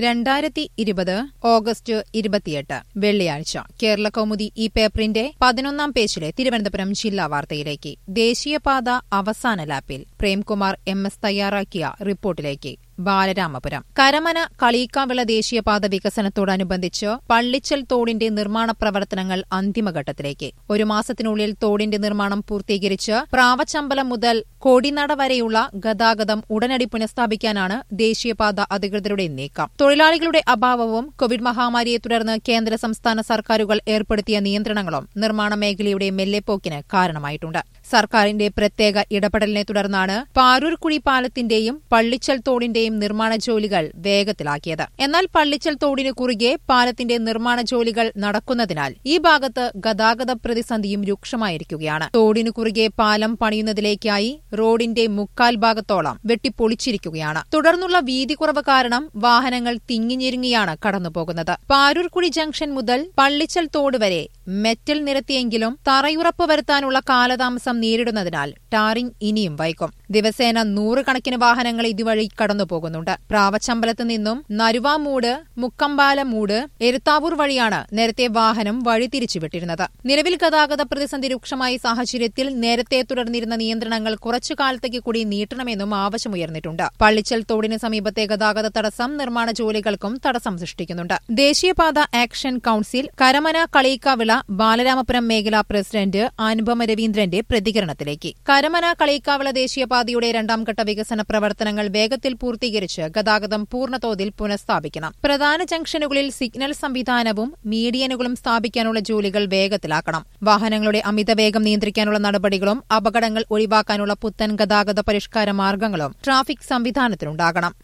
രണ്ടായിരത്തി ഇരുപത് ഓഗസ്റ്റ് ഇരുപത്തിയെട്ട് വെള്ളിയാഴ്ച കേരള കൗമുദി ഈ പേപ്പറിന്റെ പതിനൊന്നാം പേജിലെ തിരുവനന്തപുരം ജില്ലാ വാർത്തയിലേക്ക് ദേശീയപാത അവസാന ലാപ്പിൽ പ്രേംകുമാർ എം എസ് തയ്യാറാക്കിയ റിപ്പോർട്ടിലേക്ക് ബാലരാമപുരം കരമന കളീക്കാവിള ദേശീയപാത വികസനത്തോടനുബന്ധിച്ച് പള്ളിച്ചൽ തോടിന്റെ നിർമ്മാണ പ്രവർത്തനങ്ങൾ അന്തിമഘട്ടത്തിലേക്ക് ഒരു മാസത്തിനുള്ളിൽ തോടിന്റെ നിർമ്മാണം പൂർത്തീകരിച്ച് പ്രാവച്ചമ്പലം മുതൽ കൊടിനട വരെയുള്ള ഗതാഗതം ഉടനടി പുനഃസ്ഥാപിക്കാനാണ് ദേശീയപാത അധികൃതരുടെ നീക്കം തൊഴിലാളികളുടെ അഭാവവും കോവിഡ് മഹാമാരിയെ തുടർന്ന് കേന്ദ്ര സംസ്ഥാന സർക്കാരുകൾ ഏർപ്പെടുത്തിയ നിയന്ത്രണങ്ങളും നിർമ്മാണ മേഖലയുടെ മെല്ലെപ്പോക്കിന് കാരണമായിട്ടുണ്ട് സർക്കാരിന്റെ പ്രത്യേക ഇടപെടലിനെ തുടർന്നാണ് പാരൂർക്കുഴി പാലത്തിന്റെയും പള്ളിച്ചൽ തോടിന്റെയും നിർമ്മാണ ജോലികൾ വേഗത്തിലാക്കിയത് എന്നാൽ പള്ളിച്ചൽ തോടിന് കുറുകെ പാലത്തിന്റെ നിർമ്മാണ ജോലികൾ നടക്കുന്നതിനാൽ ഈ ഭാഗത്ത് ഗതാഗത പ്രതിസന്ധിയും രൂക്ഷമായിരിക്കുകയാണ് തോടിനു കുറുകെ പാലം പണിയുന്നതിലേക്കായി റോഡിന്റെ മുക്കാൽ ഭാഗത്തോളം വെട്ടിപ്പൊളിച്ചിരിക്കുകയാണ് തുടർന്നുള്ള വീതി കുറവ് കാരണം വാഹനങ്ങൾ തിങ്ങിഞ്ഞിരുങ്ങിയാണ് കടന്നുപോകുന്നത് പാരൂർക്കുഴി ജംഗ്ഷൻ മുതൽ പള്ളിച്ചൽ തോട് വരെ മെറ്റൽ നിരത്തിയെങ്കിലും തറയുറപ്പ് വരുത്താനുള്ള കാലതാമസം നേരിടുന്നതിനാൽ ടാറിംഗ് ഇനിയും വൈകും ദിവസേന നൂറുകണക്കിന് വാഹനങ്ങൾ ഇതുവഴി കടന്നുപോകുന്നുണ്ട് പ്രാവച്ചമ്പലത്ത് നിന്നും നരുവാമൂട് മുക്കമ്പാലമൂട് എരുത്താവൂർ വഴിയാണ് നേരത്തെ വാഹനം വഴിതിരിച്ചുവിട്ടിരുന്നത് നിലവിൽ ഗതാഗത പ്രതിസന്ധി രൂക്ഷമായ സാഹചര്യത്തിൽ നേരത്തെ തുടർന്നിരുന്ന നിയന്ത്രണങ്ങൾ കുറച്ചു കാലത്തേക്ക് കൂടി നീട്ടണമെന്നും ആവശ്യമുയർന്നിട്ടുണ്ട് പള്ളിച്ചൽ തോടിന് സമീപത്തെ ഗതാഗത തടസ്സം നിർമ്മാണ ജോലികൾക്കും തടസ്സം സൃഷ്ടിക്കുന്നുണ്ട് ദേശീയപാത ആക്ഷൻ കൌൺസിൽ കരമന കളീക്കാവിള ബാലരാമപുരം മേഖലാ പ്രസിഡന്റ് അനുപമ രവീന്ദ്രന്റെ പ്രതികരണത്തിലേക്ക് കരമന കളീക്കാവിള ദേശീയപാതയുടെ രണ്ടാംഘട്ട വികസന പ്രവർത്തനങ്ങൾ വേഗത്തിൽ പൂർത്തീകരിച്ച് ഗതാഗതം പൂർണ്ണതോതിൽ പുനഃസ്ഥാപിക്കണം പ്രധാന ജംഗ്ഷനുകളിൽ സിഗ്നൽ സംവിധാനവും മീഡിയനുകളും സ്ഥാപിക്കാനുള്ള ജോലികൾ വേഗത്തിലാക്കണം വാഹനങ്ങളുടെ അമിതവേഗം നിയന്ത്രിക്കാനുള്ള നടപടികളും അപകടങ്ങൾ ഒഴിവാക്കാനുള്ള പുത്തൻ ഗതാഗത പരിഷ്കാര മാർഗങ്ങളും ട്രാഫിക് സംവിധാനത്തിലുണ്ടാകണം